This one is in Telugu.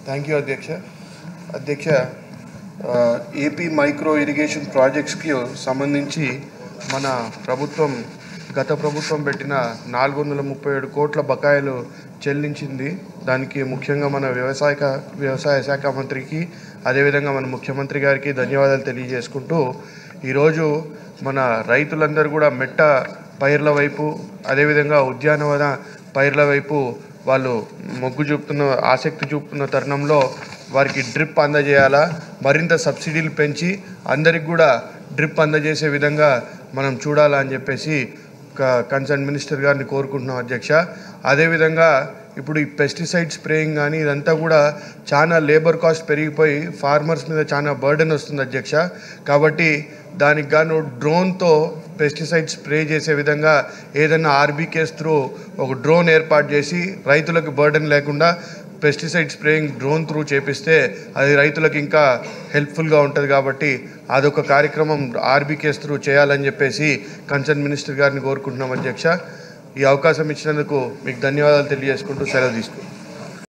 థ్యాంక్ యూ అధ్యక్ష అధ్యక్ష ఆ, ఏపీ మైక్రో ఇరిగేషన్ ప్రాజెక్ట్స్కి సంబంధించి మన ప్రభుత్వం గత ప్రభుత్వం పెట్టిన నాలుగు వందల ముప్పై ఏడు కోట్ల బకాయిలు చెల్లించింది దానికి ముఖ్యంగా మన వ్యవసాయ వ్యవసాయ శాఖ మంత్రికి అదేవిధంగా మన ముఖ్యమంత్రి గారికి ధన్యవాదాలు తెలియజేసుకుంటూ ఈరోజు మన రైతులందరూ కూడా మెట్ట పైర్ల వైపు అదేవిధంగా ఉద్యానవన పైర్ల వైపు వాళ్ళు మొగ్గు చూపుతున్న ఆసక్తి చూపుతున్న తరుణంలో వారికి డ్రిప్ అందజేయాలా మరింత సబ్సిడీలు పెంచి అందరికి కూడా డ్రిప్ అందజేసే విధంగా మనం చూడాలా అని చెప్పేసి కన్సర్న్ మినిస్టర్ గారిని కోరుకుంటున్నాం అధ్యక్ష అదేవిధంగా ఇప్పుడు ఈ పెస్టిసైడ్ స్ప్రేయింగ్ కానీ ఇదంతా కూడా చాలా లేబర్ కాస్ట్ పెరిగిపోయి ఫార్మర్స్ మీద చాలా బర్డెన్ వస్తుంది అధ్యక్ష కాబట్టి దానికి గాను డ్రోన్తో పెస్టిసైడ్ స్ప్రే చేసే విధంగా ఏదైనా ఆర్బీకేస్ త్రూ ఒక డ్రోన్ ఏర్పాటు చేసి రైతులకు బర్డెన్ లేకుండా పెస్టిసైడ్ స్ప్రేయింగ్ డ్రోన్ త్రూ చేపిస్తే అది రైతులకు ఇంకా హెల్ప్ఫుల్గా ఉంటుంది కాబట్టి అదొక కార్యక్రమం ఆర్బీకేస్ త్రూ చేయాలని చెప్పేసి కన్సర్న్ మినిస్టర్ గారిని కోరుకుంటున్నాం అధ్యక్ష ఈ అవకాశం ఇచ్చినందుకు మీకు ధన్యవాదాలు తెలియజేసుకుంటూ సెలవు తీసుకుంటాం